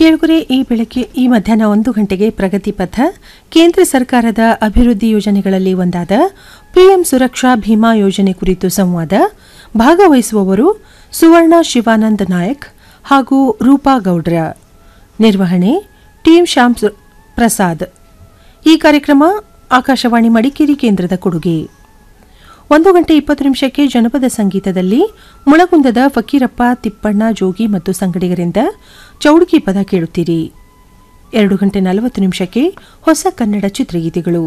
ಕೇಳುಗರೆ ಈ ಬೆಳಗ್ಗೆ ಈ ಮಧ್ಯಾಹ್ನ ಒಂದು ಗಂಟೆಗೆ ಪ್ರಗತಿ ಪಥ ಕೇಂದ್ರ ಸರ್ಕಾರದ ಅಭಿವೃದ್ಧಿ ಯೋಜನೆಗಳಲ್ಲಿ ಒಂದಾದ ಪಿಎಂ ಸುರಕ್ಷಾ ಭೀಮಾ ಯೋಜನೆ ಕುರಿತು ಸಂವಾದ ಭಾಗವಹಿಸುವವರು ಸುವರ್ಣ ಶಿವಾನಂದ ನಾಯಕ್ ಹಾಗೂ ರೂಪಾ ಗೌಡ್ರ ನಿರ್ವಹಣೆ ಟಿಎಂ ಶ್ಯಾಮ್ ಸು- ಪ್ರಸಾದ್ ಈ ಕಾರ್ಯಕ್ರಮ ಆಕಾಶವಾಣಿ ಮಡಿಕೇರಿ ಕೇಂದ್ರದ ಕೊಡುಗೆ ಒಂದು ಗಂಟೆ ಇಪ್ಪತ್ತು ನಿಮಿಷಕ್ಕೆ ಜನಪದ ಸಂಗೀತದಲ್ಲಿ ಮುಳಗುಂದದ ಫಕೀರಪ್ಪ ತಿಪ್ಪಣ್ಣ ಜೋಗಿ ಮತ್ತು ಸಂಗಡಿಗರಿಂದ ಚೌಡುಕಿ ಪದ ಕೇಳುತ್ತೀರಿ ಎರಡು ಗಂಟೆ ನಲವತ್ತು ನಿಮಿಷಕ್ಕೆ ಹೊಸ ಕನ್ನಡ ಚಿತ್ರಗೀತೆಗಳು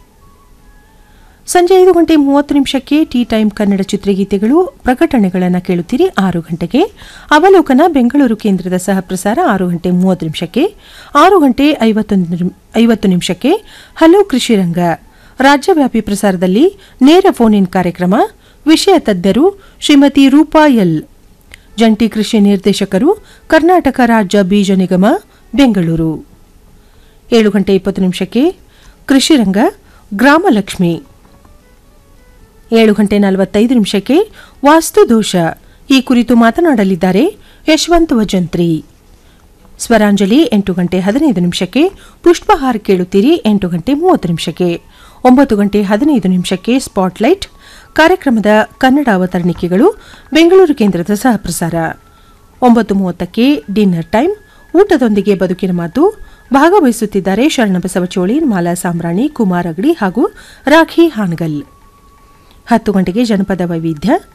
ಸಂಜೆ ಐದು ಗಂಟೆ ಮೂವತ್ತು ನಿಮಿಷಕ್ಕೆ ಟೀ ಟೈಮ್ ಕನ್ನಡ ಚಿತ್ರಗೀತೆಗಳು ಪ್ರಕಟಣೆಗಳನ್ನು ಕೇಳುತ್ತೀರಿ ಆರು ಗಂಟೆಗೆ ಅವಲೋಕನ ಬೆಂಗಳೂರು ಕೇಂದ್ರದ ಸಹ ಪ್ರಸಾರ ಆರು ಗಂಟೆ ಮೂವತ್ತು ನಿಮಿಷಕ್ಕೆ ಆರು ಗಂಟೆ ಐವತ್ತೊಂದು ನಿಮ್- ಐವತ್ತು ನಿಮಿಷಕ್ಕೆ ಹಲೋ ಕೃಷಿ ರಂಗ ರಾಜ್ಯವ್ಯಾಪಿ ಪ್ರಸಾರದಲ್ಲಿ ನೇರ ಫೋನ್ ಇನ್ ಕಾರ್ಯಕ್ರಮ ವಿಷಯ ತಜ್ಞರು ಶ್ರೀಮತಿ ರೂಪಾ ಎಲ್ ಜಂಟಿ ಕೃಷಿ ನಿರ್ದೇಶಕರು ಕರ್ನಾಟಕ ರಾಜ್ಯ ಬೀಜ ನಿಗಮ ಬೆಂಗಳೂರು ಏಳು ಗಂಟೆ ಇಪ್ಪತ್ತು ನಿಮಿಷಕ್ಕೆ ಕೃಷಿ ರಂಗ ಗ್ರಾಮಲಕ್ಷ್ಮಿ ಏಳು ಗಂಟೆ ನಲವತ್ತೈದು ನಿಮಿಷಕ್ಕೆ ವಾಸ್ತುದೋಷ ಈ ಕುರಿತು ಮಾತನಾಡಲಿದ್ದಾರೆ ಯಶವಂತ್ ವಜಂತ್ರಿ ಸ್ವರಾಂಜಲಿ ಎಂಟು ಗಂಟೆ ಹದಿನೈದು ನಿಮಿಷಕ್ಕೆ ಪುಷ್ಪಹಾರ ಕೇಳುತ್ತೀರಿ ಎಂಟು ಗಂಟೆ ಮೂವತ್ತು ನಿಮಿಷಕ್ಕೆ ಒಂಬತ್ತು ಗಂಟೆ ಹದಿನೈದು ನಿಮಿಷಕ್ಕೆ ಸ್ಪಾಟ್ಲೈಟ್ ಕಾರ್ಯಕ್ರಮದ ಕನ್ನಡ ಅವತರಣಿಕೆಗಳು ಬೆಂಗಳೂರು ಕೇಂದ್ರದ ಸಹ ಪ್ರಸಾರ ಒಂಬತ್ತು ಮೂವತ್ತಕ್ಕೆ ಡಿನ್ನರ್ ಟೈಮ್ ಊಟದೊಂದಿಗೆ ಬದುಕಿನ ಮಾತು ಭಾಗವಹಿಸುತ್ತಿದ್ದಾರೆ ಶರಣಬಸವ ಚೋಳಿ ಮಾಲಾ ಸಾಮ್ರಾಣಿ ಕುಮಾರ್ ಅಗಡಿ ಹಾಗೂ ರಾಖಿ ಹಾನಗಲ್ ಹತ್ತು ಗಂಟೆಗೆ ಜನಪದ ವೈವಿಧ್ಯ